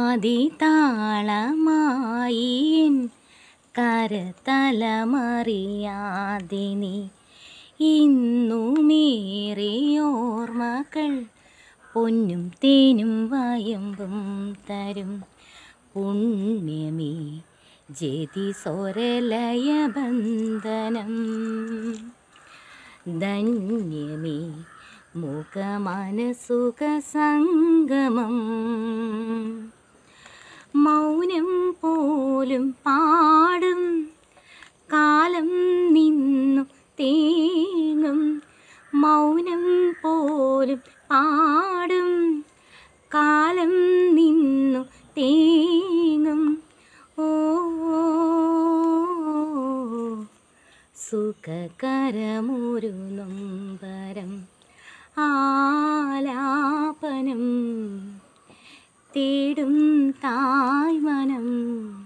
ആദി താളമായി കരതലമറിയാതെ നീ ഇന്നുമേറെ ഓർമ്മകൾ പൊന്നും തേനും വയമ്പും തരും പുണ്യമേ ജതി സ്വരലയബന്ധനം ധന്യമേ മുഖമനസുഖ സംഗമം മൗനം പോലും പാടും കാലം നിന്നു തേങ്ങും മൗനം പോലും പാടും കാലം നിന്നു തേങ്ങും ഓ സുഖകരമൊരു നൊമ്പരം ആലാപനം തേടും തായ്മനം